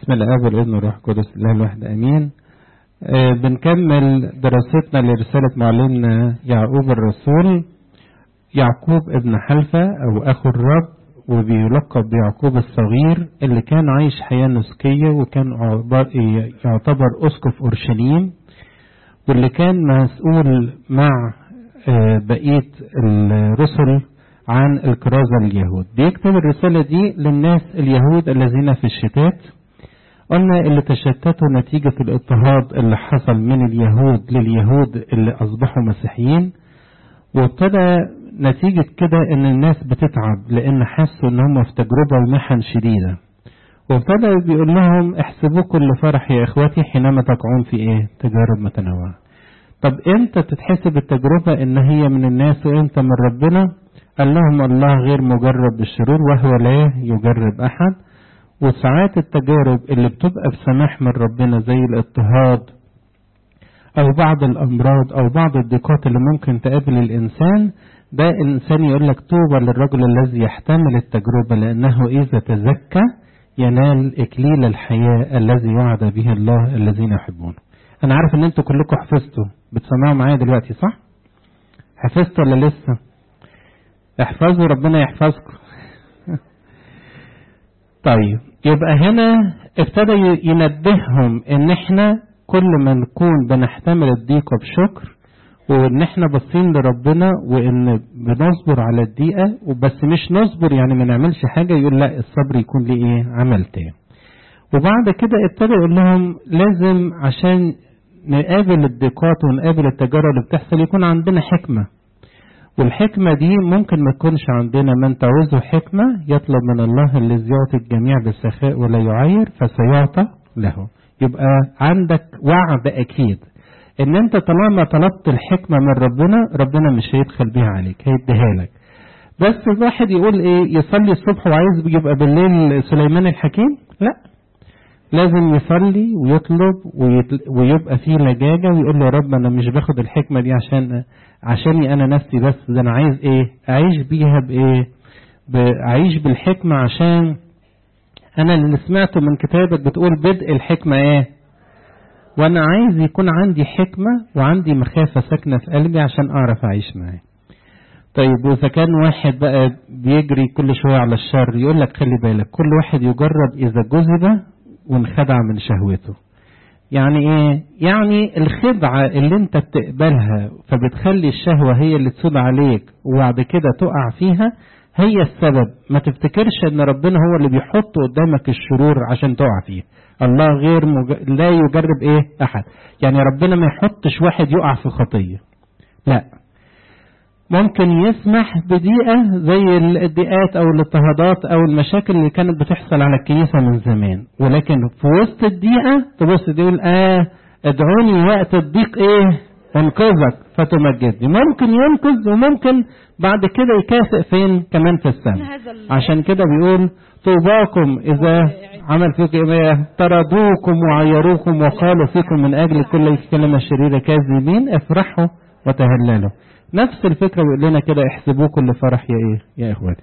بسم الاب والابن والروح القدس الله الواحد امين آه بنكمل دراستنا لرسالة معلمنا يعقوب الرسول يعقوب ابن حلفة او اخو الرب وبيلقب بيعقوب الصغير اللي كان عايش حياة نسكية وكان يعتبر اسقف اورشليم واللي كان مسؤول مع آه بقية الرسل عن الكرازة اليهود بيكتب الرسالة دي للناس اليهود الذين في الشتات قلنا اللي تشتتوا نتيجة الاضطهاد اللي حصل من اليهود لليهود اللي أصبحوا مسيحيين وابتدى نتيجة كده ان الناس بتتعب لان حسوا ان هم في تجربة ومحن شديدة وابتدى بيقول لهم احسبوا كل فرح يا اخواتي حينما تقعون في ايه تجارب متنوعة طب امتى تتحسب التجربة ان هي من الناس وامتى من ربنا قال لهم الله غير مجرب بالشرور وهو لا يجرب احد وساعات التجارب اللي بتبقى بسماح من ربنا زي الاضطهاد او بعض الامراض او بعض الضيقات اللي ممكن تقابل الانسان ده الانسان يقول لك طوبى للرجل الذي يحتمل التجربة لانه اذا تزكى ينال اكليل الحياة الذي وعد به الله الذين يحبونه انا عارف ان انتوا كلكم حفظتوا بتسمعوا معايا دلوقتي صح حفظتوا ولا لسه احفظوا ربنا يحفظكم طيب يبقى هنا ابتدى ينبههم ان احنا كل ما نكون بنحتمل الضيقة بشكر وان احنا باصين لربنا وان بنصبر على الضيقة وبس مش نصبر يعني ما نعملش حاجة يقول لا الصبر يكون ليه ايه عمل تاني وبعد كده ابتدى يقول لهم لازم عشان نقابل الضيقات ونقابل التجارب اللي بتحصل يكون عندنا حكمة والحكمة دي ممكن ما تكونش عندنا من تعوزه حكمة يطلب من الله الذي يعطي الجميع بالسخاء ولا يعير فسيعطى له يبقى عندك وعد أكيد إن أنت طالما طلبت الحكمة من ربنا ربنا مش هيدخل بيها عليك هيديها لك بس الواحد يقول إيه يصلي الصبح وعايز يبقى بالليل سليمان الحكيم لا لازم يصلي ويطلب ويبقى فيه لجاجة ويقول له يا رب أنا مش باخد الحكمة دي عشان عشاني أنا نفسي بس ده أنا عايز إيه أعيش بيها بإيه أعيش بالحكمة عشان أنا اللي سمعته من كتابك بتقول بدء الحكمة إيه وأنا عايز يكون عندي حكمة وعندي مخافة ساكنة في قلبي عشان أعرف أعيش معاه طيب وإذا كان واحد بقى بيجري كل شوية على الشر يقول لك خلي بالك كل واحد يجرب إذا جذب وانخدع من شهوته يعني ايه يعني الخدعة اللي انت بتقبلها فبتخلي الشهوة هي اللي تسود عليك وبعد كده تقع فيها هي السبب ما تفتكرش ان ربنا هو اللي بيحط قدامك الشرور عشان تقع فيه الله غير مج... لا يجرب ايه احد يعني ربنا ما يحطش واحد يقع في خطية لا ممكن يسمح بدقيقة زي الضيقات أو الاضطهادات أو المشاكل اللي كانت بتحصل على الكنيسة من زمان ولكن في وسط الدقيقة تبص تقول آه ادعوني وقت الضيق إيه انقذك فتمجدني ممكن ينقذ وممكن بعد كده يكافئ فين كمان في السماء عشان كده بيقول طوباكم إذا عمل فيكم إيه طردوكم وعيروكم وقالوا فيكم من أجل كل كلمة شريرة كاذبين افرحوا وتهللوا نفس الفكرة بيقول لنا كده احسبوه كل فرح يا ايه يا اخواتي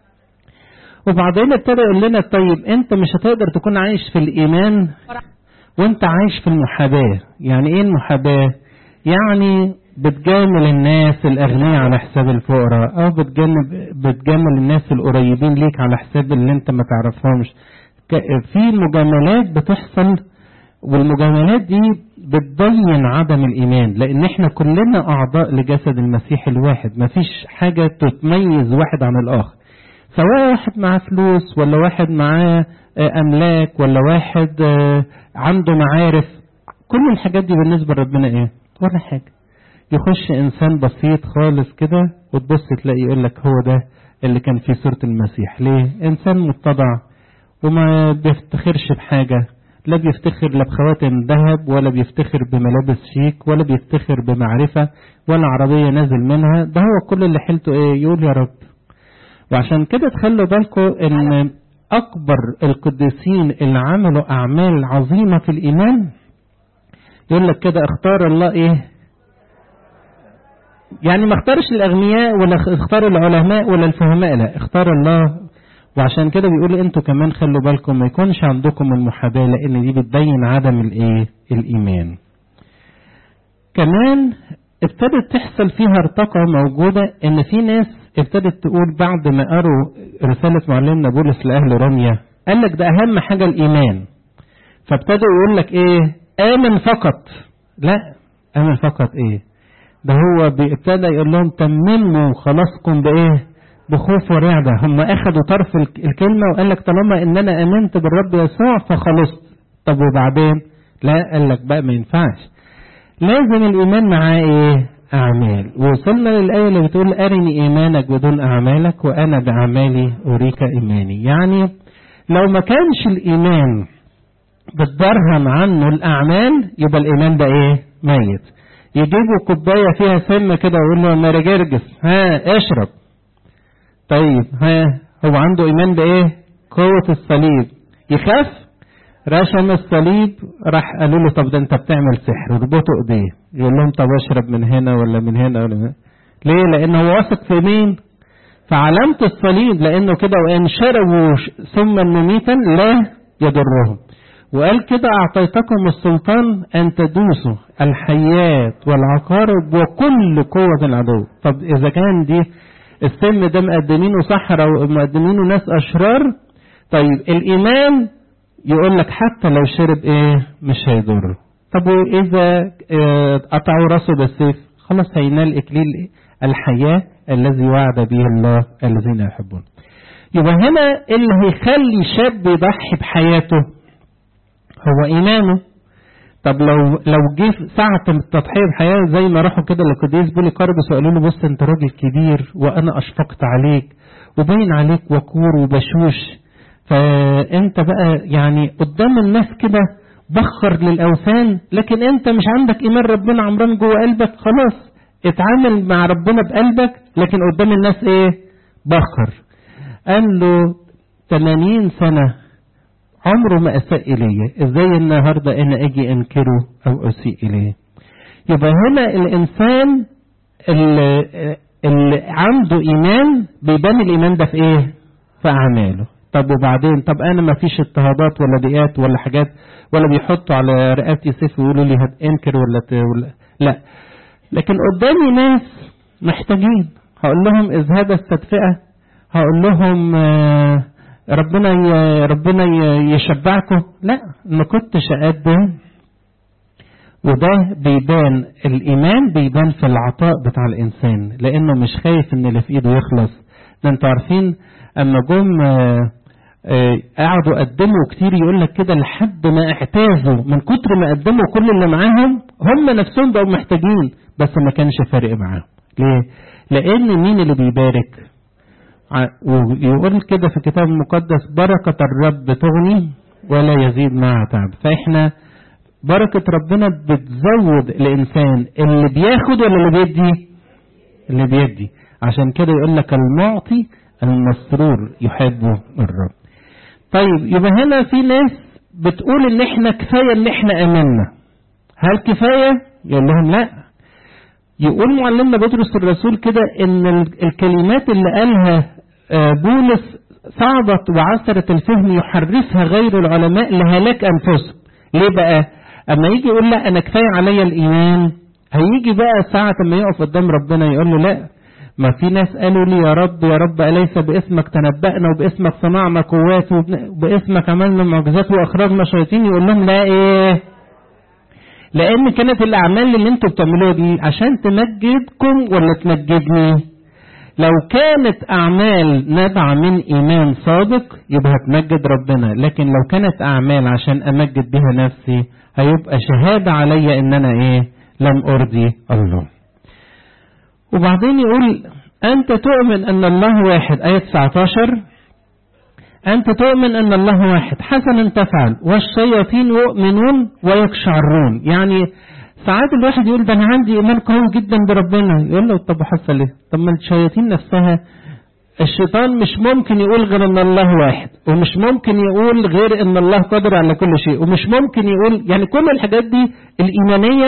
وبعدين ابتدى يقول لنا طيب انت مش هتقدر تكون عايش في الايمان وانت عايش في المحاباة يعني ايه المحاباة يعني بتجامل الناس الاغنياء على حساب الفقراء او بتجامل بتجامل الناس القريبين ليك على حساب اللي انت ما تعرفهمش في مجاملات بتحصل والمجاملات دي بتبين عدم الإيمان لأن احنا كلنا أعضاء لجسد المسيح الواحد مفيش حاجة تتميز واحد عن الآخر سواء واحد معاه فلوس ولا واحد معاه أملاك ولا واحد عنده معارف كل الحاجات دي بالنسبة لربنا إيه ولا حاجة يخش إنسان بسيط خالص كده وتبص تلاقي يقول لك هو ده اللي كان في صورة المسيح ليه إنسان متضع وما بيفتخرش بحاجة لا بيفتخر لا بخواتم ذهب ولا بيفتخر بملابس شيك ولا بيفتخر بمعرفة ولا عربية نازل منها ده هو كل اللي حيلته ايه يقول يا رب وعشان كده تخلوا بالكم ان اكبر القديسين اللي عملوا اعمال عظيمة في الايمان يقول لك كده اختار الله ايه يعني ما اختارش الاغنياء ولا اختار العلماء ولا الفهماء لا اختار الله وعشان كده بيقول انتوا كمان خلوا بالكم ما يكونش عندكم المحاباة لان دي بتبين عدم الايه الايمان كمان ابتدت تحصل فيها ارتقى موجودة ان في ناس ابتدت تقول بعد ما قروا رسالة معلمنا بولس لأهل روميا قال لك ده أهم حاجة الإيمان فابتدوا يقول لك إيه آمن فقط لا آمن فقط إيه ده هو ابتدى يقول لهم تمموا خلاصكم بإيه بخوف ورعدة هم أخدوا طرف الكلمة وقال لك طالما إن أنا آمنت بالرب يسوع فخلصت طب وبعدين لا قال لك بقى ما ينفعش لازم الإيمان معاه إيه أعمال وصلنا للآية اللي بتقول أرني إيمانك بدون أعمالك وأنا بأعمالي أريك إيماني يعني لو ما كانش الإيمان بتبرهن عنه الأعمال يبقى الإيمان ده إيه ميت يجيبوا كوباية فيها سم كده ويقول له ماري جرجس ها اشرب طيب ها هو عنده إيمان بإيه قوة الصليب يخاف رشم الصليب راح قالوا له طب ده انت بتعمل سحر اربطوا ايديه يقول لهم طب اشرب من هنا ولا من هنا ولا من هنا ليه لان هو واثق في مين فعلامة الصليب لانه كده وان شربوا سما مميتا لا يضرهم وقال كده اعطيتكم السلطان ان تدوسوا الحيات والعقارب وكل قوة العدو طب اذا كان دي السم ده مقدمينه صحراء ومقدمينه ناس اشرار طيب الايمان يقول لك حتى لو شرب ايه مش هيضر طب واذا اه قطعوا راسه بالسيف خلاص هينال اكليل الحياة الذي وعد به الله الذين يحبون يبقى هنا اللي هيخلي شاب يضحي بحياته هو ايمانه طب لو لو جه ساعة التضحية بحياة زي ما راحوا كده لقديس بولي كاربس وقالوا له بص انت راجل كبير وانا اشفقت عليك وباين عليك وقور وبشوش فانت بقى يعني قدام الناس كده بخر للاوثان لكن انت مش عندك ايمان ربنا عمران جوه قلبك خلاص اتعامل مع ربنا بقلبك لكن قدام الناس ايه بخر قال له 80 سنة عمره ما اساء الي ازاي النهاردة انا اجي انكره او اسيء اليه يبقى هنا الانسان اللي, اللي عنده ايمان بيبان الايمان ده في ايه في اعماله طب وبعدين طب انا ما فيش اضطهادات ولا ضيقات ولا حاجات ولا بيحطوا على رقبتي سيف ويقولوا لي هتنكر ولا, ت... ولا لا لكن قدامي ناس محتاجين هقول لهم اذهب التدفئه هقول لهم ربنا ي... ربنا ي... يشبعكم لا ما كنتش اقدم وده بيبان الايمان بيبان في العطاء بتاع الانسان لانه مش خايف ان اللي في ايده يخلص ده انتوا عارفين اما جم قعدوا قدموا كتير يقول لك كده لحد ما اعتازوا من كتر ما قدموا كل اللي معاهم هم نفسهم بقوا محتاجين بس ما كانش فارق معاهم ليه لان مين اللي بيبارك ويقول كده في الكتاب المقدس بركة الرب تغني ولا يزيد معها تعب فاحنا بركة ربنا بتزود الانسان اللي بياخد ولا اللي بيدي اللي بيدي عشان كده يقول لك المعطي المسرور يحبه الرب طيب يبقى هنا في ناس بتقول ان احنا كفايه ان احنا امنا هل كفايه يقول لهم لا يقول معلمنا بطرس الرسول كده ان الكلمات اللي قالها بولس صعبت وعثرت الفهم يحرفها غير العلماء لهلاك انفسهم ليه بقى اما يجي يقول لا انا كفايه عليا الايمان هيجي بقى ساعه ما يقف قدام ربنا يقول له لا ما في ناس قالوا لي يا رب يا رب أليس باسمك تنبأنا وباسمك صنعنا قوات وباسمك عملنا معجزات وأخرجنا شياطين يقول لهم لا إيه لأن كانت الأعمال اللي أنتوا بتعملوها دي عشان تمجدكم ولا تمجدني لو كانت أعمال نابعة من إيمان صادق يبقى هتمجد ربنا لكن لو كانت أعمال عشان أمجد بها نفسي هيبقى شهادة عليا إن أنا إيه لم أرضي الله وبعدين يقول أنت تؤمن أن الله واحد آية 19 أنت تؤمن أن الله واحد حسنا تفعل والشياطين يؤمنون ويقشعرون يعني ساعات الواحد يقول ده أنا عندي إيمان قوي جدا بربنا يقول له طب حصل إيه؟ طب ما الشياطين نفسها الشيطان مش ممكن يقول غير ان الله واحد ومش ممكن يقول غير ان الله قادر على كل شيء ومش ممكن يقول يعني كل الحاجات دي الايمانيه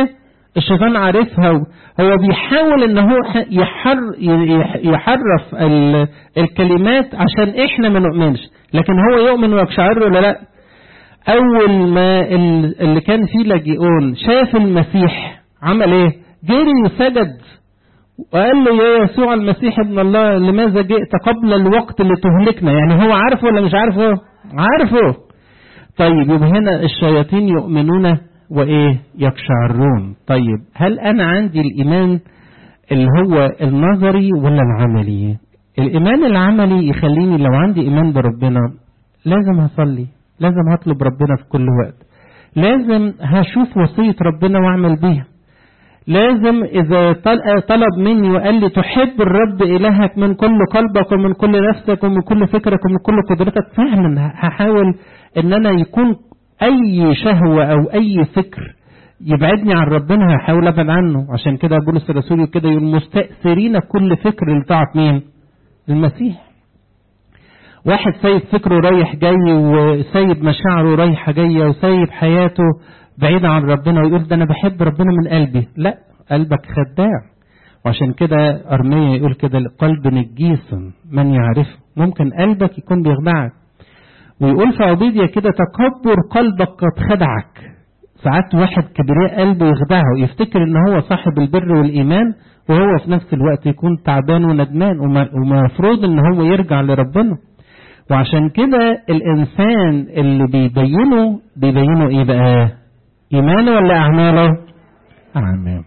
الشيطان عارفها هو بيحاول ان هو يحر يحرف الكلمات عشان احنا ما نؤمنش لكن هو يؤمن ويقشعر ولا لا اول ما اللي كان فيه لاجئون شاف المسيح عمل ايه جري وسجد وقال له يا يسوع المسيح ابن الله لماذا جئت قبل الوقت اللي تهلكنا يعني هو عارفه ولا مش عارفه عارفه طيب يبقى هنا الشياطين يؤمنون وايه يقشعرون طيب هل انا عندي الايمان اللي هو النظري ولا العملي الايمان العملي يخليني لو عندي ايمان بربنا لازم هصلي لازم هطلب ربنا في كل وقت لازم هشوف وصية ربنا واعمل بيها لازم إذا طلب مني وقال لي تحب الرب إلهك من كل قلبك ومن كل نفسك ومن كل فكرك ومن كل قدرتك فعلا هحاول إن أنا يكون أي شهوة أو أي فكر يبعدني عن ربنا هحاول أبعد عنه عشان كده بولس الرسول كده يقول مستأثرين كل فكر لطاعة مين؟ المسيح واحد سايب فكره رايح جاي وسايب مشاعره رايحة جاية وسايب حياته بعيدة عن ربنا ويقول ده أنا بحب ربنا من قلبي لا قلبك خداع وعشان كده أرمية يقول كده القلب نجيس من يعرفه ممكن قلبك يكون بيخدعك ويقول في عبيدية كده تكبر قلبك قد خدعك ساعات واحد كبرياء قلبه يخدعه يفتكر ان هو صاحب البر والإيمان وهو في نفس الوقت يكون تعبان وندمان ومفروض ان هو يرجع لربنا وعشان كده الإنسان اللي بيبينه بيبينه إيه بقى إيمانه ولا أعماله أعماله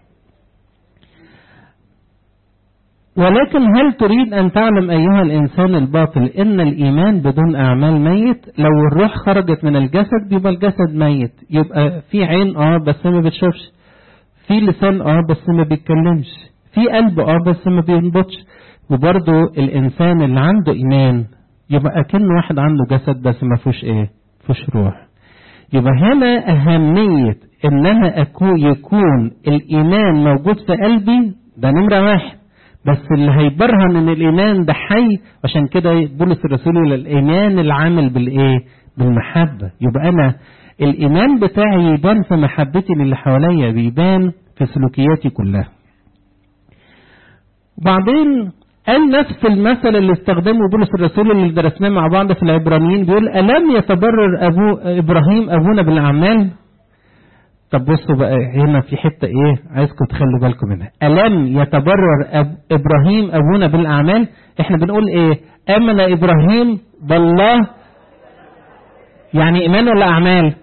ولكن هل تريد أن تعلم أيها الإنسان الباطل إن الإيمان بدون أعمال ميت لو الروح خرجت من الجسد يبقى الجسد ميت يبقى في عين آه بس ما بتشوفش في لسان آه بس ما بيتكلمش في قلب آه بس ما بينبضش وبرضه الإنسان اللي عنده إيمان يبقى أكن واحد عنده جسد بس ما فيهوش إيه فيهوش روح يبقى هنا أهمية إن أنا أكون يكون الإيمان موجود في قلبي ده نمرة واحد بس اللي هيبرهن ان الايمان ده حي عشان كده بولس الرسول الايمان العامل بالايه بالمحبه يبقى انا الايمان بتاعي يبان في محبتي للي حواليا بيبان في سلوكياتي كلها وبعدين قال نفس المثل اللي استخدمه بولس الرسول اللي درسناه مع بعض في العبرانيين بيقول ألم يتبرر أبو إبراهيم أبونا بالأعمال طب بصوا بقى هنا في حتة ايه عايزكم تخلوا بالكم منها ألم يتبرر أب إبراهيم أبونا بالأعمال احنا بنقول ايه آمن إبراهيم بالله يعني إيمان ولا أعمال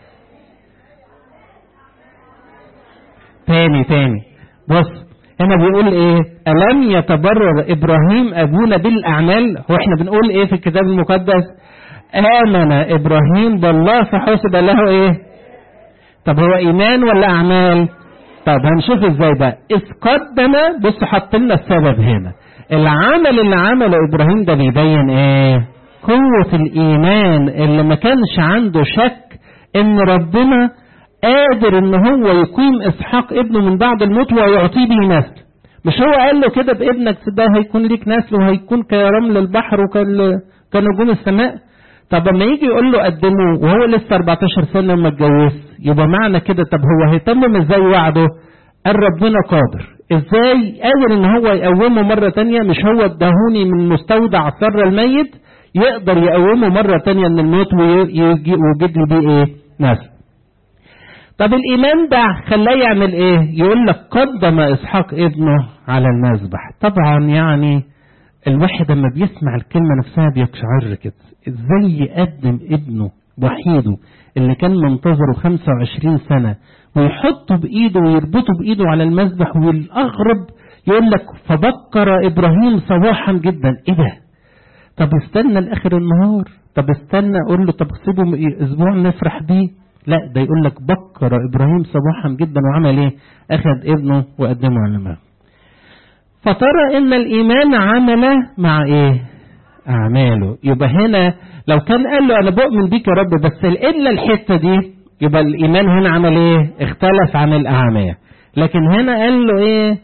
تاني تاني بص هنا بيقول ايه ألم يتبرر إبراهيم أبونا بالأعمال هو احنا بنقول ايه في الكتاب المقدس آمن إبراهيم بالله فحسب له ايه طب هو ايمان ولا اعمال طب هنشوف ازاي بقى اذ قدم بص حط لنا السبب هنا العمل اللي عمله ابراهيم ده بيبين ايه قوة الايمان اللي ما كانش عنده شك ان ربنا قادر ان هو يقيم اسحاق ابنه من بعد الموت ويعطيه به نسل مش هو قال له كده بابنك ده هيكون ليك نسل وهيكون كرمل البحر وكنجوم السماء طب لما يجي يقول له قدمه وهو لسه 14 سنه وما اتجوزش يبقى معنى كده طب هو هيتمم ازاي وعده؟ قال ربنا قادر ازاي قادر ان هو يقومه مره تانية مش هو اداهوني من مستودع سر الميت يقدر يقومه مره تانية من الموت ويوجد لي بيه ايه؟ نسل. طب الايمان ده خلاه يعمل ايه؟ يقول لك قدم اسحاق ابنه على المذبح طبعا يعني الواحد لما بيسمع الكلمه نفسها بيقشعر كده ازاي يقدم ابنه وحيده اللي كان منتظره 25 سنة ويحطه بإيده ويربطه بإيده على المذبح والأغرب يقول لك فبكر إبراهيم صباحا جدا إيه ده طب استنى لآخر النهار طب استنى أقول له طب سيبه أسبوع نفرح بيه لا ده يقول لك بكر إبراهيم صباحا جدا وعمل إيه أخذ ابنه وقدمه على المذبح فترى إن الإيمان عمل مع إيه أعماله يبقى هنا لو كان قال له أنا بؤمن بيك يا رب بس إلا الحتة دي يبقى الإيمان هنا عمل إيه؟ اختلف عن الأعمال لكن هنا قال له إيه؟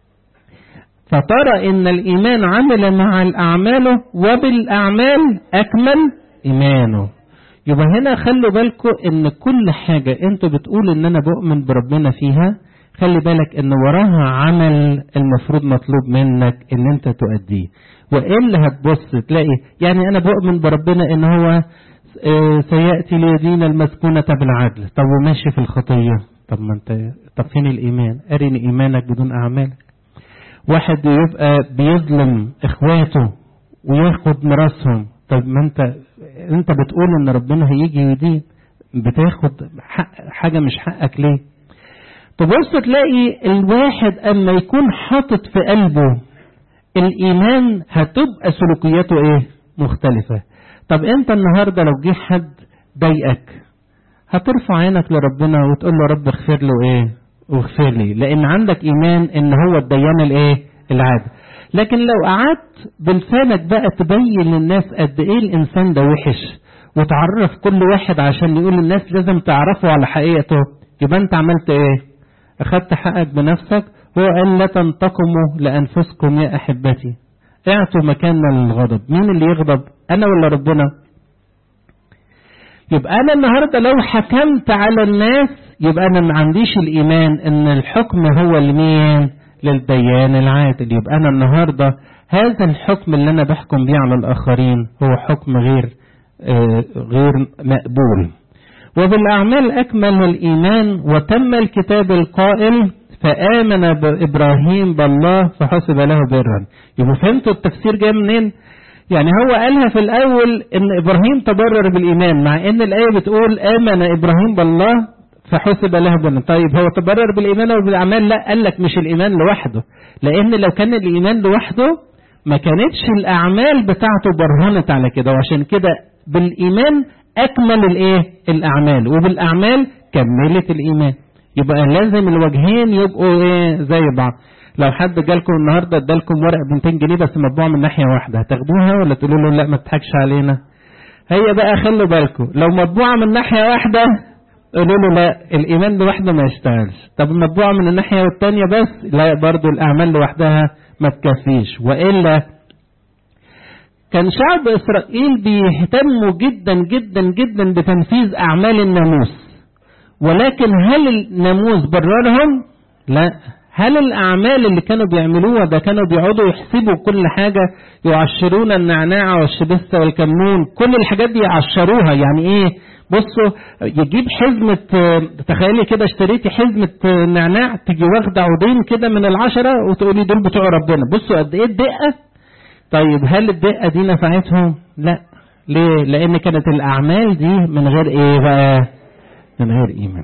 فترى إن الإيمان عمل مع الأعمال وبالأعمال أكمل إيمانه يبقى هنا خلوا بالكم إن كل حاجة أنتوا بتقول إن أنا بؤمن بربنا فيها خلي بالك ان وراها عمل المفروض مطلوب منك ان انت تؤديه والا هتبص تلاقي يعني انا بؤمن بربنا ان هو سياتي ليدين المسكونه بالعدل طب وماشي في الخطيه طب ما انت طب فين الايمان ارني ايمانك بدون اعمالك واحد يبقى بيظلم اخواته وياخد مراسهم طب ما انت انت بتقول ان ربنا هيجي يدين بتاخد حق حاجه مش حقك ليه تبص تلاقي الواحد اما يكون حاطط في قلبه الايمان هتبقى سلوكياته ايه مختلفه طب انت النهارده لو جه حد ضايقك هترفع عينك لربنا وتقول له رب اغفر له ايه واغفر لي لان عندك ايمان ان هو الديان الايه العادل لكن لو قعدت بلسانك بقى تبين للناس قد ايه الانسان ده وحش وتعرف كل واحد عشان يقول للناس لازم تعرفه على حقيقته يبقى انت عملت ايه اخدت حقك بنفسك هو قال لا تنتقموا لانفسكم يا احبتي اعطوا مكاننا للغضب مين اللي يغضب انا ولا ربنا يبقى انا النهارده لو حكمت على الناس يبقى انا ما عنديش الايمان ان الحكم هو لمين للديان العادل يبقى انا النهارده هذا الحكم اللي انا بحكم بيه على الاخرين هو حكم غير آه غير مقبول وبالاعمال اكمل الايمان وتم الكتاب القائل فامن ابراهيم بالله فحسب له برا يبقى فهمتوا التفسير جاي منين يعني هو قالها في الاول ان ابراهيم تبرر بالايمان مع ان الايه بتقول امن ابراهيم بالله فحسب له برا طيب هو تبرر بالايمان وبالاعمال لا قال لك مش الايمان لوحده لان لو كان الايمان لوحده ما كانتش الاعمال بتاعته برهنت على كده وعشان كده بالايمان اكمل الايه الاعمال وبالاعمال كملت الايمان يبقى لازم الوجهين يبقوا ايه زي بعض لو حد جالكم النهارده ادالكم ورق ب 200 جنيه بس مطبوع من ناحيه واحده هتاخدوها ولا تقولوا له لا ما تضحكش علينا هي بقى خلوا بالكم لو مطبوعه من ناحيه واحده قولوا له لا الايمان لوحده ما يشتغلش طب مطبوعه من الناحيه الثانيه بس لا برضو الاعمال لوحدها ما تكفيش والا كان شعب اسرائيل بيهتموا جدا جدا جدا بتنفيذ اعمال الناموس ولكن هل الناموس بررهم لا هل الأعمال اللي كانوا بيعملوها ده كانوا بيقعدوا يحسبوا كل حاجة يعشرون النعناع والشبثة والكمون كل الحاجات دي يعشروها يعني إيه بصوا يجيب حزمة تخيلي كده اشتريتي حزمة نعناع تيجي واخدة عودين كده من العشرة وتقولي دول بتوع ربنا بصوا قد إيه الدقة طيب هل الدقة دي نفعتهم؟ لا ليه؟ لأن كانت الأعمال دي من غير إيه بقى؟ من غير إيمان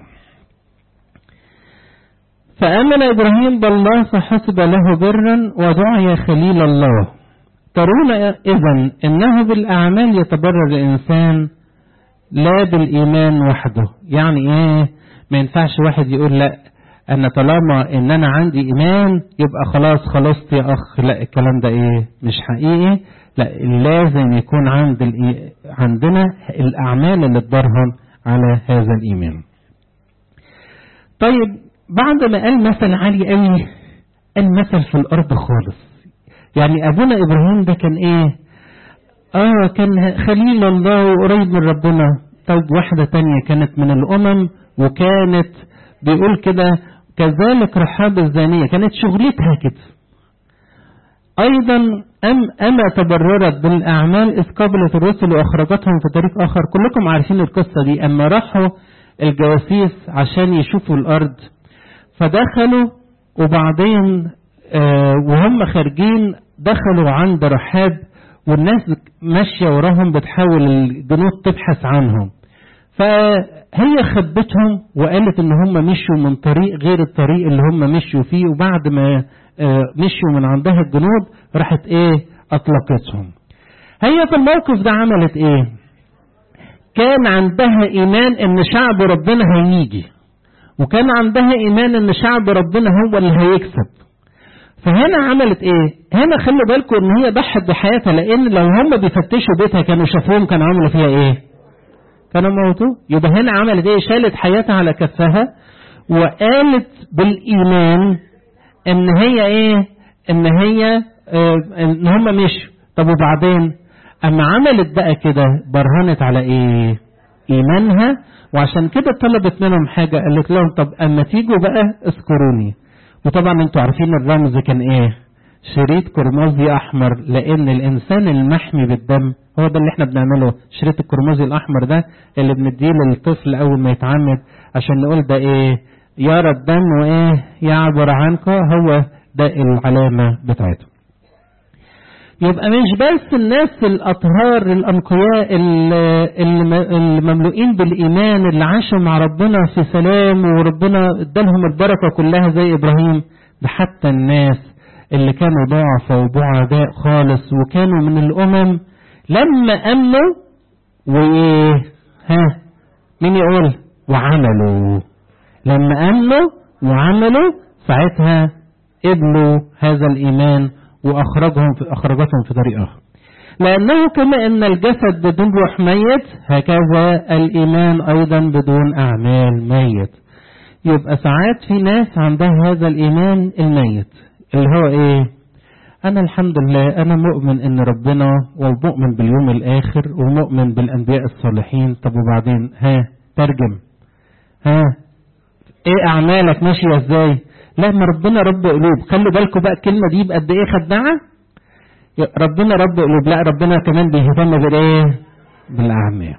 فآمن إبراهيم بالله فحسب له برا ودعي خليل الله ترون إذا أنه بالأعمال يتبرر الإنسان لا بالإيمان وحده يعني إيه ما ينفعش واحد يقول لا أنا طالما إن أنا عندي إيمان يبقى خلاص خلصت يا أخ لا الكلام ده إيه مش حقيقي لا لازم يكون عند عندنا الأعمال اللي تبرهن على هذا الإيمان طيب بعد ما قال مثل عالي قوي قال مثل في الارض خالص يعني ابونا ابراهيم ده كان ايه اه كان خليل الله وقريب من ربنا طيب واحدة تانية كانت من الامم وكانت بيقول كده كذلك رحاب الزانية كانت شغلتها كده ايضا ام اما تبررت بالاعمال اذ قبلت الرسل واخرجتهم في طريق اخر كلكم عارفين القصة دي اما راحوا الجواسيس عشان يشوفوا الارض فدخلوا وبعدين آه وهم خارجين دخلوا عند رحاب والناس ماشية وراهم بتحاول الجنود تبحث عنهم فهي خبتهم وقالت ان هم مشوا من طريق غير الطريق اللي هم مشوا فيه وبعد ما آه مشوا من عندها الجنود راحت ايه اطلقتهم هي في الموقف ده عملت ايه كان عندها ايمان ان شعب ربنا هيجي وكان عندها ايمان ان شعب ربنا هو اللي هيكسب فهنا عملت ايه هنا خلوا بالكم ان هي ضحت بحياتها لان لو هم بيفتشوا بيتها كانوا شافوهم كانوا عملوا فيها ايه كانوا موتوا يبقى هنا عملت ايه شالت حياتها على كفها وقالت بالايمان ان هي ايه ان هي اه ان هم مشوا طب وبعدين اما عملت بقى كده برهنت على ايه إيمانها وعشان كده طلبت منهم حاجة قالت لهم طب أما تيجوا بقى اذكروني وطبعا انتوا عارفين الرمز كان ايه شريط قرمزي احمر لان الانسان المحمي بالدم هو ده اللي احنا بنعمله شريط القرمزي الاحمر ده اللي بنديه للطفل اول ما يتعمد عشان نقول ده ايه يرى الدم وايه يعبر عنك هو ده العلامة بتاعته يبقى مش بس الناس الأطهار الأنقياء المملوئين بالإيمان اللي عاشوا مع ربنا في سلام وربنا ادالهم البركة كلها زي إبراهيم ده حتى الناس اللي كانوا ضعفة وبعداء خالص وكانوا من الأمم لما أمنوا وإيه ها مين يقول وعملوا لما أمنوا وعملوا ساعتها قبلوا هذا الإيمان وأخرجهم في أخرجتهم في طريق آخر لأنه كما أن الجسد بدون روح ميت هكذا الإيمان أيضا بدون أعمال ميت يبقى ساعات في ناس عندها هذا الإيمان الميت اللي هو إيه أنا الحمد لله أنا مؤمن إن ربنا ومؤمن باليوم الآخر ومؤمن بالأنبياء الصالحين طب وبعدين ها ترجم ها إيه أعمالك ماشية إزاي لا ما ربنا رب قلوب خلوا بالكم بقى الكلمة دي بقد إيه خداعة ربنا رب قلوب لا ربنا كمان بيهتم بالإيه بالأعمال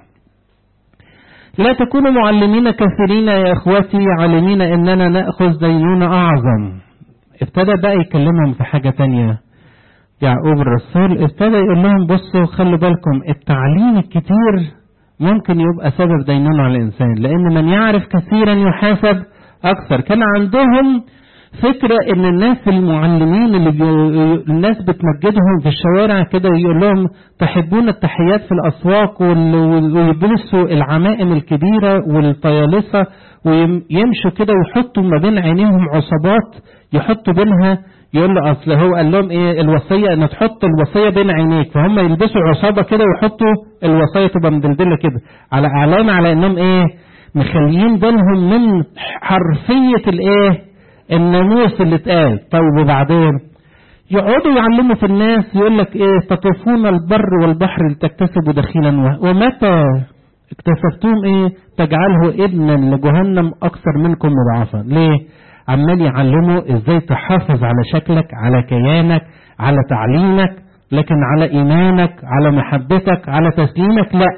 لا تكونوا معلمين كثيرين يا إخوتي عالمين إننا نأخذ دينونة أعظم ابتدى بقى يكلمهم في حاجة تانية يعقوب الرسول ابتدى يقول لهم بصوا خلوا بالكم التعليم الكتير ممكن يبقى سبب دينونة على الإنسان لأن من يعرف كثيرا يحاسب أكثر كان عندهم فكرة ان الناس المعلمين اللي بي... الناس بتمجدهم في الشوارع كده يقول لهم تحبون التحيات في الاسواق وال... ويلبسوا العمائم الكبيرة والطيالسة ويمشوا كده ويحطوا ما بين عينيهم عصابات يحطوا بينها يقول له اصل هو قال لهم ايه الوصية ان تحط الوصية بين عينيك فهم يلبسوا عصابة كده ويحطوا الوصية تبقى مدلدلة كده على علامة على انهم ايه مخليين بالهم من حرفية الايه الناموس اللي اتقال طيب وبعدين يقعدوا يعلموا في الناس يقول لك ايه تطوفون البر والبحر لتكتسبوا دخيلا ومتى اكتسبتم ايه تجعله ابنا لجهنم اكثر منكم مضاعفا ليه عمال يعلموا ازاي تحافظ على شكلك على كيانك على تعليمك لكن على ايمانك على محبتك على تسليمك لا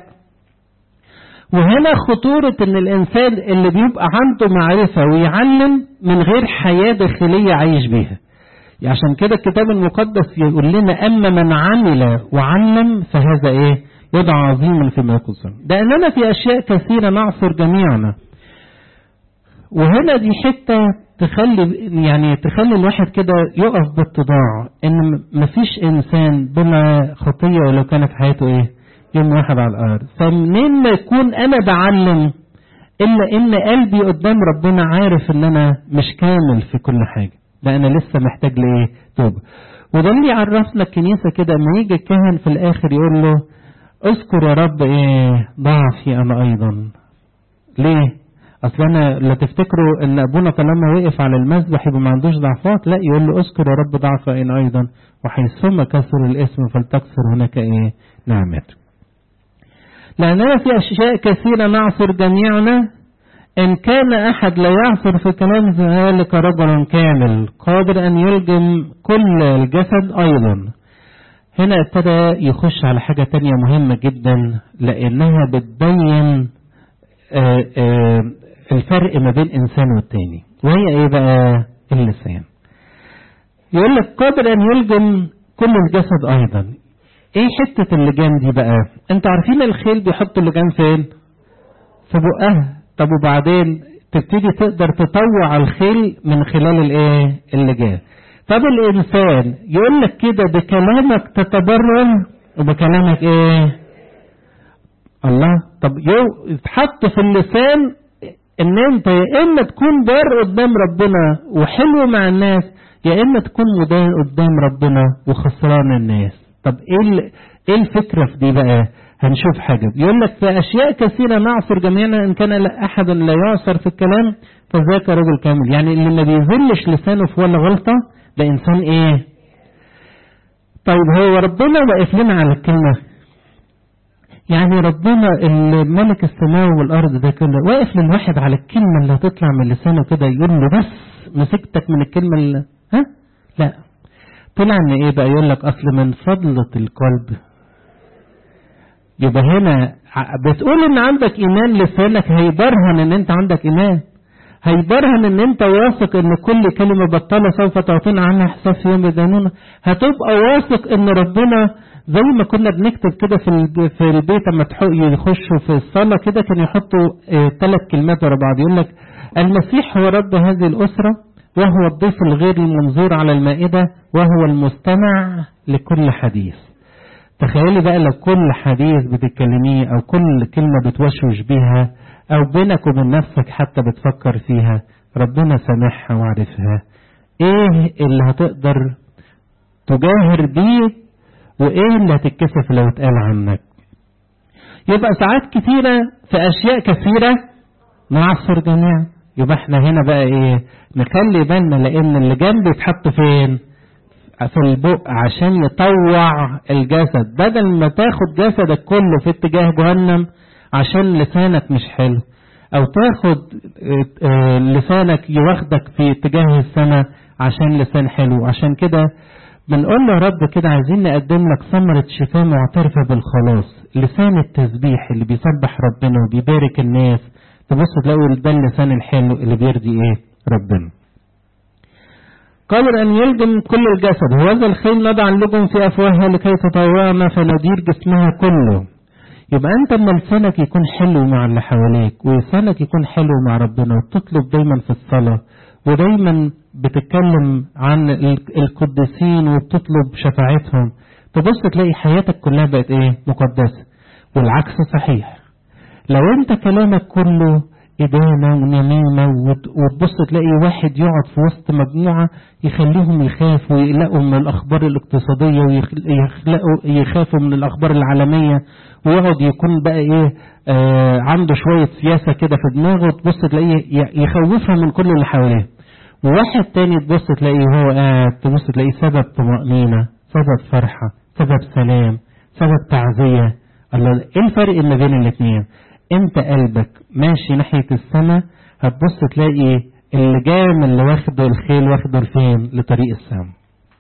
وهنا خطورة ان الانسان اللي بيبقى عنده معرفة ويعلم من غير حياة داخلية عايش بيها عشان كده الكتاب المقدس يقول لنا اما من عمل وعلم فهذا ايه يدعى عظيما فيما يقصر ده اننا في اشياء كثيرة نعصر جميعنا وهنا دي حتة تخلي يعني تخلي الواحد كده يقف باتضاع ان مفيش انسان بلا خطية ولو كانت حياته ايه يوم واحد على الارض فمنين ما يكون انا بعلم الا ان قلبي قدام ربنا عارف ان انا مش كامل في كل حاجة ده انا لسه محتاج لايه توبة وده اللي يعرفنا الكنيسة كده لما يجي الكاهن في الاخر يقول له اذكر يا رب ايه ضعفي انا ايضا ليه اصل انا لا تفتكروا ان ابونا طالما وقف على المذبح يبقى ما عندوش ضعفات لا يقول له اذكر يا رب ضعفي انا ايضا وحيثما كسر الاسم فلتكسر هناك ايه نعمته لأننا في أشياء كثيرة نعصر جميعنا إن كان أحد لا يعصر في كلام ذلك رجل كامل قادر أن يلجم كل الجسد أيضا هنا ابتدى يخش على حاجة تانية مهمة جدا لأنها بتبين آآ آآ الفرق ما بين إنسان والتاني وهي إيه بقى اللسان يقول لك قادر أن يلجم كل الجسد أيضا ايه حتة اللجام دي بقى انتوا عارفين الخيل بيحط اللجام فين في بقها طب وبعدين تبتدي تقدر تطوع الخيل من خلال الايه اللجام طب الانسان يقول لك كده بكلامك تتبرر وبكلامك ايه الله طب يو اتحط في اللسان ان انت يا اما تكون بار قدام ربنا وحلو مع الناس يا اما تكون مدان قدام ربنا وخسران الناس طب ايه ايه الفكره في دي بقى هنشوف حاجه يقول لك في اشياء كثيره نعصر جميعنا ان كان لا احد لا يعصر في الكلام فذاك رجل كامل يعني اللي ما بيذلش لسانه في ولا غلطه ده انسان ايه طيب هو ربنا واقف لنا على الكلمه يعني ربنا الملك السماوي والارض ده كله واقف للواحد على الكلمه اللي هتطلع من لسانه كده يقول له بس مسكتك من الكلمه اللي ها لا طلع ان ايه بقى يقول لك اصل من فضله القلب يبقى هنا بتقول ان عندك ايمان لسانك هيبرهن ان انت عندك ايمان هيبرهن ان انت واثق ان كل كلمه بطاله سوف تعطينا عنها حساب في يوم الدينونه هتبقى واثق ان ربنا زي ما كنا بنكتب كده في في البيت لما يخشوا في الصلاه كده كانوا يحطوا ثلاث كلمات ورا بعض يقول لك المسيح هو رب هذه الاسره وهو الضيف الغير المنظور على المائده وهو المستمع لكل حديث تخيلي بقى لو كل حديث بتتكلميه او كل كلمه بتوشوش بيها او بينك وبين نفسك حتى بتفكر فيها ربنا سامحها وعرفها ايه اللي هتقدر تجاهر بيه وايه اللي هتتكسف لو اتقال عنك يبقى ساعات كتيرة في اشياء كثيرة نعصر جميعا يبقى احنا هنا بقى ايه نخلي بالنا لان اللي جنب يتحط فين في البق عشان يطوع الجسد بدل ما تاخد جسدك كله في اتجاه جهنم عشان لسانك مش حلو او تاخد لسانك يواخدك في اتجاه السماء عشان لسان حلو عشان كده بنقول له يا رب كده عايزين نقدم لك ثمرة شفاء معترفة بالخلاص لسان التسبيح اللي بيسبح ربنا وبيبارك الناس تبص تلاقوا ده اللسان الحلو اللي بيرضي ايه ربنا قادر أن يلجم كل الجسد وهذا الخيل نضع اللجم في أفواهها لكي تطوعنا فندير جسمها كله يبقى أنت لما لسانك يكون حلو مع اللي حواليك ولسانك يكون حلو مع ربنا وتطلب دايما في الصلاة ودايما بتتكلم عن القديسين وبتطلب شفاعتهم تبص تلاقي حياتك كلها بقت ايه مقدسة والعكس صحيح لو انت كلامك كله إدانة ونميمة وتبص تلاقي واحد يقعد في وسط مجموعة يخليهم يخافوا ويقلقوا من الأخبار الاقتصادية ويخلقوا يخافوا من الأخبار العالمية ويقعد يكون بقى إيه آه عنده شوية سياسة كده في دماغه تبص تلاقيه يخوفها من كل اللي حواليه وواحد تاني تبص تلاقيه هو قاعد تبص تلاقيه سبب طمأنينة سبب فرحة سبب سلام سبب تعزية الله ايه الفرق ما بين الاثنين انت قلبك ماشي ناحية السماء هتبص تلاقي اللجام اللي واخده الخيل واخده لفين لطريق السماء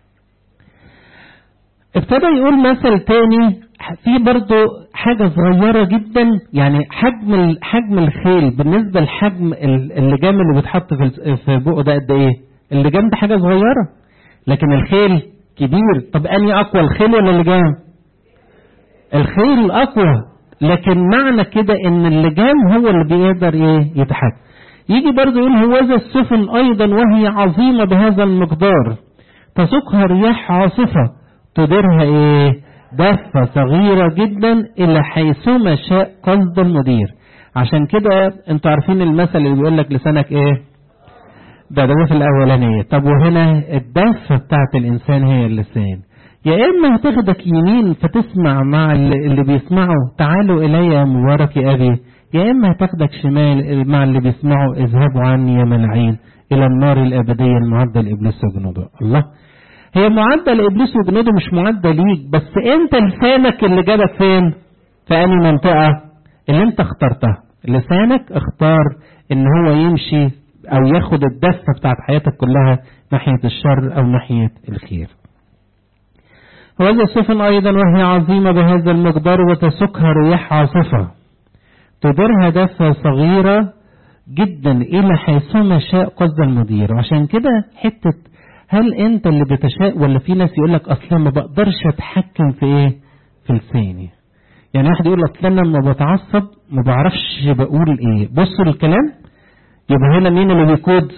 ابتدى يقول مثل تاني في برضه حاجة صغيرة جدا يعني حجم حجم الخيل بالنسبة لحجم اللجام اللي بيتحط في في بقه ده قد ايه؟ اللجام ده حاجة صغيرة لكن الخيل كبير طب اني اقوى الخيل ولا اللجام؟ الخيل اقوى لكن معنى كده ان اللجام هو اللي بيقدر ايه يتحكم يجي برضه يقول هوذا السفن ايضا وهي عظيمه بهذا المقدار تسوقها رياح عاصفه تديرها ايه دفه صغيره جدا الى حيثما شاء قصد المدير عشان كده انتوا عارفين المثل اللي بيقول لك لسانك ايه ده ده في الاولانيه طب وهنا الدفه بتاعت الانسان هي اللسان يا إما هتاخدك يمين فتسمع مع اللي بيسمعوا تعالوا إلي يا مبارك أبي يا إما هتاخدك شمال مع اللي بيسمعوا اذهبوا عني يا ملعين إلى النار الأبدية المعدة لإبليس وجنوده الله هي معدة لإبليس وجنوده مش معدة ليك بس أنت لسانك اللي جابك فين في أنهي منطقة اللي أنت اخترتها لسانك اختار إن هو يمشي أو ياخد الدفة بتاعت حياتك كلها ناحية الشر أو ناحية الخير وهذا السفن أيضا وهي عظيمة بهذا المقدار وتسكها رياح عاصفة تديرها دفة صغيرة جدا إلى حيثما شاء قصد المدير وعشان كده حتة هل أنت اللي بتشاء ولا في ناس يقول لك أصلا ما بقدرش أتحكم في إيه؟ في لساني. يعني واحد يقول لك أنا لما بتعصب ما بعرفش بقول إيه؟ بصوا الكلام يبقى هنا مين اللي بيقود؟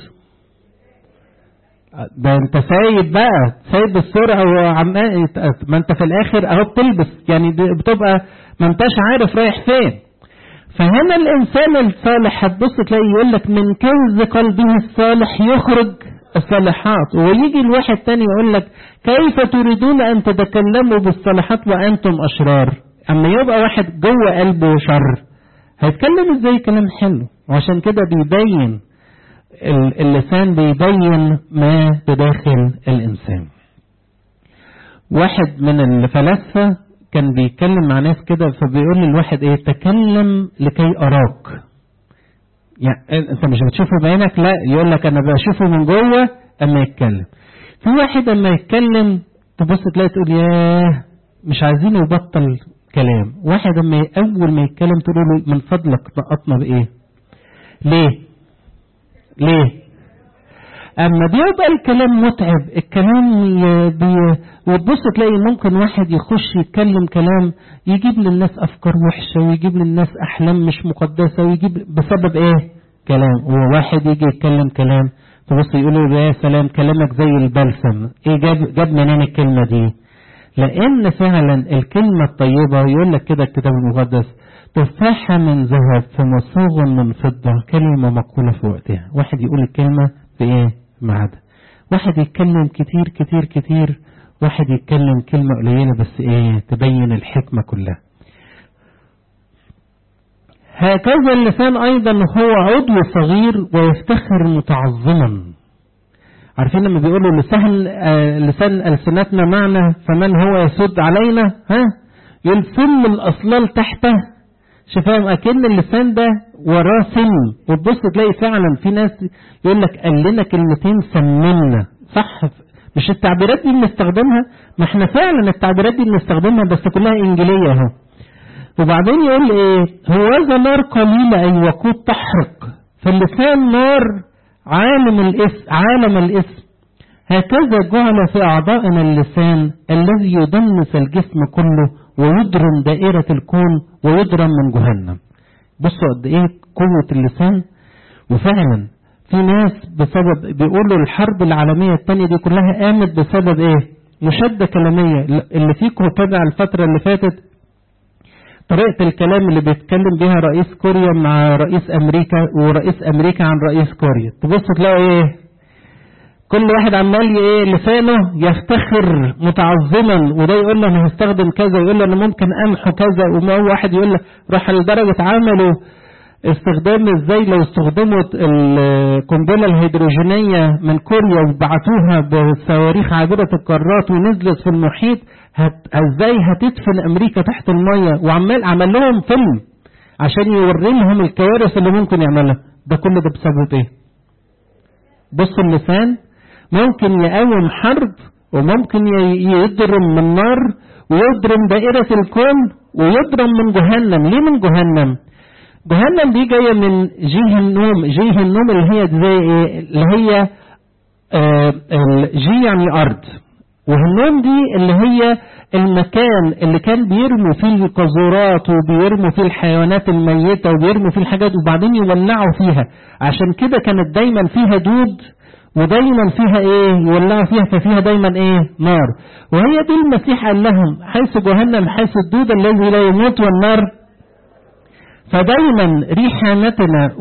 ده انت سايب بقى سايب السرعه وعمال ما انت في الاخر اهو بتلبس يعني بتبقى ما انتش عارف رايح فين فهنا الانسان الصالح هتبص تلاقي يقول لك من كنز قلبه الصالح يخرج الصالحات ويجي الواحد تاني يقول لك كيف تريدون ان تتكلموا بالصالحات وانتم اشرار اما يبقى واحد جوه قلبه شر هيتكلم ازاي كلام حلو وعشان كده بيبين اللسان بيبين ما بداخل الإنسان واحد من الفلاسفة كان بيتكلم مع ناس كده فبيقول للواحد ايه تكلم لكي اراك يعني انت مش بتشوفه بعينك لا يقول لك انا بشوفه من جوه اما يتكلم في واحد اما يتكلم تبص تلاقي تقول ياه مش عايزين يبطل كلام واحد اما اول ما يتكلم تقول له من فضلك نقطنا بايه ليه ليه اما بيبقى الكلام متعب الكلام بي وتبص تلاقي ممكن واحد يخش يتكلم كلام يجيب للناس افكار وحشه ويجيب للناس احلام مش مقدسه ويجيب بسبب ايه كلام وواحد يجي يتكلم كلام تبص يقول له يا سلام كلامك زي البلسم ايه جاب جاب منين الكلمه دي لان فعلا الكلمه الطيبه يقول لك كده الكتاب المقدس تفاحة من ذهب في مصاغ من فضة كلمة مقولة في وقتها واحد يقول الكلمة في ايه معدة واحد يتكلم كتير كتير كتير واحد يتكلم كلمة قليلة بس ايه تبين الحكمة كلها هكذا اللسان ايضا هو عضو صغير ويفتخر متعظما عارفين لما بيقولوا لسان آه لسان السنتنا معنا فمن هو يسد علينا ها يقول سم الاصلال تحته شفاهم اكن اللسان ده وراه سم وتبص تلاقي فعلا في ناس يقول لك قال لنا كلمتين سمنا صح مش التعبيرات دي بنستخدمها ما احنا فعلا التعبيرات دي بنستخدمها بس كلها انجيليه اهو وبعدين يقول ايه هو نار قليله اي وقود تحرق فاللسان نار عالم الاسم عالم الاسم هكذا جعل في اعضائنا اللسان الذي يدنس الجسم كله ويضرم دائرة الكون ويضرم من جهنم بصوا قد ايه قوة اللسان وفعلا في ناس بسبب بيقولوا الحرب العالمية الثانية دي كلها قامت بسبب ايه مشادة كلامية اللي فيكم تابع الفترة اللي فاتت طريقة الكلام اللي بيتكلم بيها رئيس كوريا مع رئيس امريكا ورئيس امريكا عن رئيس كوريا تبص تلاقوا ايه كل واحد عمال ايه لسانه يفتخر متعظما وده يقول له انا هستخدم كذا ويقول له انا ممكن امحو كذا وما واحد يقول له راح لدرجه عملوا استخدام ازاي لو استخدموا القنبله الهيدروجينيه من كوريا وبعتوها بصواريخ عابره القارات ونزلت في المحيط هت ازاي هتدفن امريكا تحت الميه وعمال عمل لهم فيلم عشان يوري لهم الكوارث اللي ممكن يعملها ده كل ده بسبب ايه؟ بص اللسان ممكن يقاوم حرب وممكن يضرم من نار ويضرم دائرة الكون ويضرم من جهنم ليه من جهنم جهنم دي جاية من جيه النوم جيه النوم اللي هي زي ايه اللي هي آه جي يعني أرض وهنوم دي اللي هي المكان اللي كان بيرموا فيه القاذورات وبيرموا فيه الحيوانات الميتة وبيرموا فيه الحاجات وبعدين يولعوا فيها عشان كده كانت دايما فيها دود ودايما فيها ايه يولعوا فيها ففيها دايما ايه نار وهي دي المسيح قال لهم حيث جهنم حيث الدود الذي لا يموت والنار فدايما ريحانتنا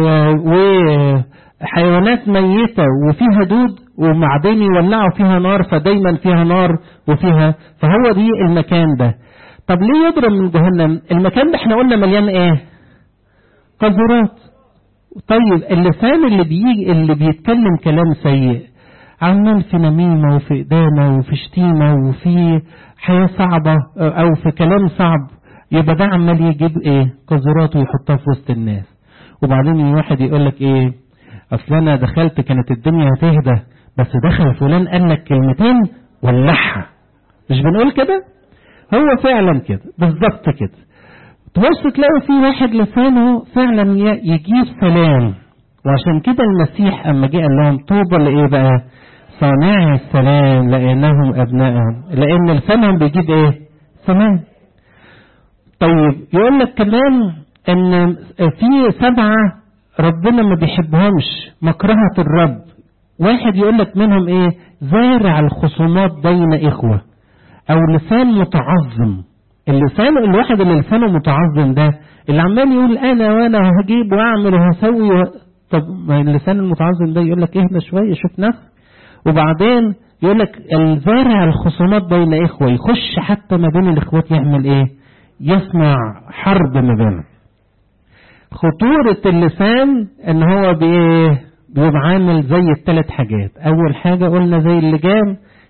وحيوانات ميتة وفيها دود وبعدين يولعوا فيها نار فدايما فيها نار وفيها فهو دي المكان ده طب ليه يضرب من جهنم المكان ده احنا قلنا مليان ايه قذورات طيب اللسان اللي بيجي اللي بيتكلم كلام سيء عمال في نميمة وفي إدانة وفي شتيمة وفي حياة صعبة أو في كلام صعب يبقى ده عمال يجيب إيه قذورات ويحطها في وسط الناس وبعدين واحد يقول لك إيه أصل أنا دخلت كانت الدنيا هتهدى بس دخل فلان قال لك كلمتين ولعها مش بنقول كده هو فعلا كده بالظبط كده تبص تلاقي في واحد لسانه فعلا يجيب سلام وعشان كده المسيح اما جه قال لهم طوبى لايه بقى صانعي السلام لانهم ابنائهم لان لسانهم بيجيب ايه سلام طيب يقول لك كمان ان في سبعه ربنا ما بيحبهمش مكرهه الرب واحد يقول لك منهم ايه زارع الخصومات بين اخوه او لسان متعظم اللسان الواحد اللي لسانه متعظم ده اللي عمال يقول انا وانا هجيب واعمل وهسوي و... طب ما اللسان المتعظم ده يقول لك اهدى شويه شوف نفسك وبعدين يقول لك الزارع الخصومات بين اخوه يخش حتى ما بين الاخوات يعمل ايه يصنع حرب ما بينهم خطورة اللسان ان هو بايه بيبقى عامل زي الثلاث حاجات اول حاجة قلنا زي اللجام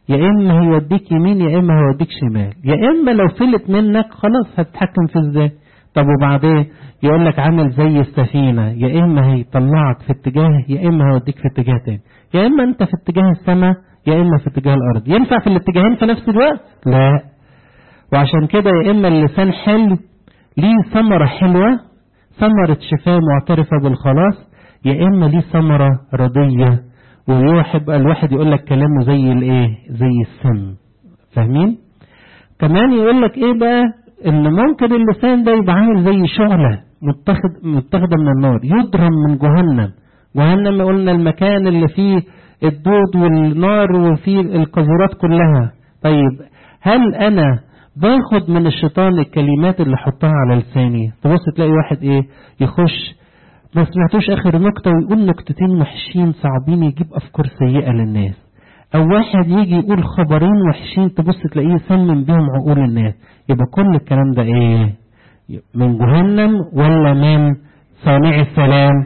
يا اما هيوديك يمين يا اما هيوديك شمال يا اما لو فلت منك خلاص هتتحكم في ازاي طب وبعدين يقول لك عامل زي السفينه يا اما هيطلعك في اتجاه يا اما هيوديك في اتجاه تاني يا اما انت في اتجاه السماء يا اما في اتجاه الارض ينفع في الاتجاهين في نفس الوقت لا وعشان كده يا اما اللسان حلو ليه ثمره حلوه ثمره شفاء معترفه بالخلاص يا اما ليه ثمره رضيه ويحب الواحد يقول لك كلامه زي الايه زي السم فاهمين كمان يقول لك ايه بقى ان ممكن اللسان ده يبقى عامل زي شعلة متخذ متخذة من النار يضرم من جهنم جهنم قلنا المكان اللي فيه الدود والنار وفيه القذورات كلها طيب هل انا باخد من الشيطان الكلمات اللي احطها على لساني تبص تلاقي واحد ايه يخش ما سمعتوش اخر نكته ويقول نكتتين وحشين صعبين يجيب افكار سيئه للناس او واحد يجي يقول خبرين وحشين تبص تلاقيه يسمم بيهم عقول الناس يبقى كل الكلام ده ايه من جهنم ولا من صانع السلام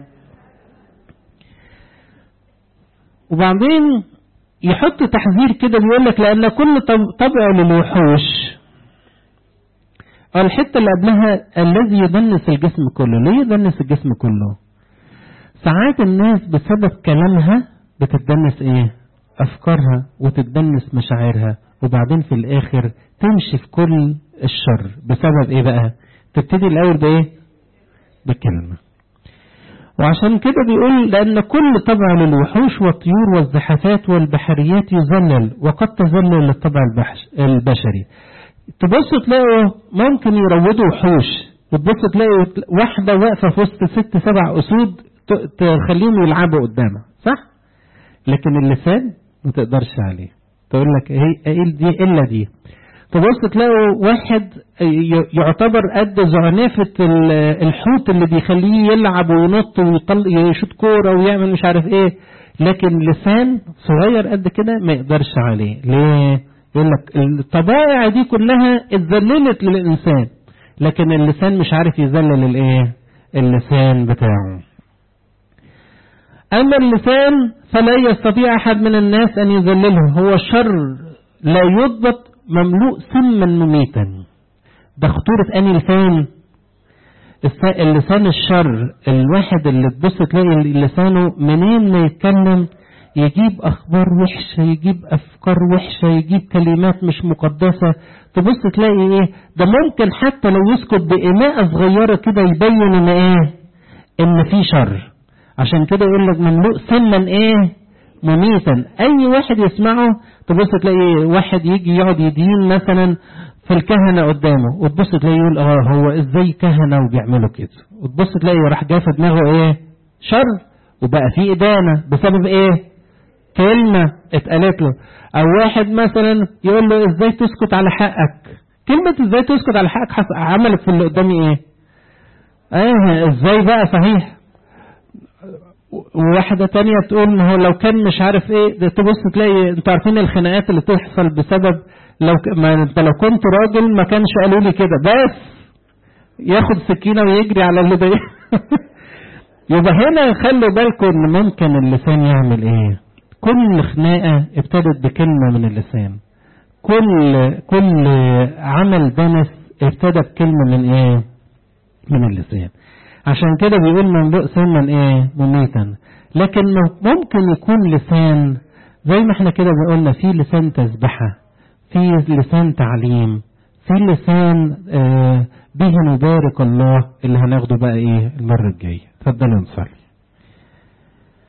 وبعدين يحط تحذير كده بيقول لك لان كل طبع للوحوش الحته اللي قبلها الذي يدنس الجسم كله ليه يدنس الجسم كله ساعات الناس بسبب كلامها بتتدنس ايه افكارها وتتدنس مشاعرها وبعدين في الاخر تمشي في كل الشر بسبب ايه بقى تبتدي الاول بايه بكلمه وعشان كده بيقول لأن كل طبع للوحوش والطيور والزحفات والبحريات يذلل وقد تذلل الطبع البشري تبص تلاقوا ممكن يروضوا وحوش وتبص تلاقوا واحدة واقفة في وسط ست سبع أسود تخليهم يلعبوا قدامها صح؟ لكن اللسان ما تقدرش عليه تقول لك هي ايه دي الا دي تبص تلاقوا واحد يعتبر قد زعنافة الحوت اللي بيخليه يلعب وينط ويشوط كورة ويعمل مش عارف ايه لكن لسان صغير قد كده ما يقدرش عليه ليه يقول لك الطبائع دي كلها اتذللت للإنسان لكن اللسان مش عارف يذلل الايه اللسان بتاعه أما اللسان فلا يستطيع أحد من الناس أن يذلله هو شر لا يضبط مملوء سما مميتا ده خطورة أني لسان اللسان الشر الواحد اللي تبص تلاقي لسانه منين ما يتكلم يجيب أخبار وحشة يجيب أفكار وحشة يجيب كلمات مش مقدسة تبص تلاقي إيه ده ممكن حتى لو يسكت بإماءة صغيرة كده يبين إن إيه إن في شر عشان كده يقول لك مملوء سما إيه مميتا أي واحد يسمعه تبص تلاقي واحد يجي يقعد يدين مثلا في الكهنة قدامه وتبص تلاقي يقول اه هو ازاي كهنة وبيعملوا كده وتبص تلاقي راح جاي في دماغه ايه شر وبقى في إدانة بسبب ايه كلمة اتقالت له او واحد مثلا يقول له ازاي تسكت على حقك كلمة ازاي تسكت على حقك عملت في اللي قدامي ايه اه ازاي بقى صحيح وواحدة تانية تقول ما هو لو كان مش عارف ايه ده تبص تلاقي انتوا عارفين الخناقات اللي تحصل بسبب لو ك... ما انت لو كنت راجل ما كانش قالوا لي كده بس ياخد سكينة ويجري على اللي ده يبقى هنا خلوا بالكم ان ممكن اللسان يعمل ايه كل خناقة ابتدت بكلمة من اللسان كل كل عمل دنس ابتدى بكلمة من ايه من اللسان عشان كده بيقول مملوء سما ايه مميتا لكنه ممكن يكون لسان زي ما احنا كده بقولنا في لسان تسبحة في لسان تعليم في لسان آه به نبارك الله اللي هناخده بقى ايه المرة الجاية اتفضلوا نصلي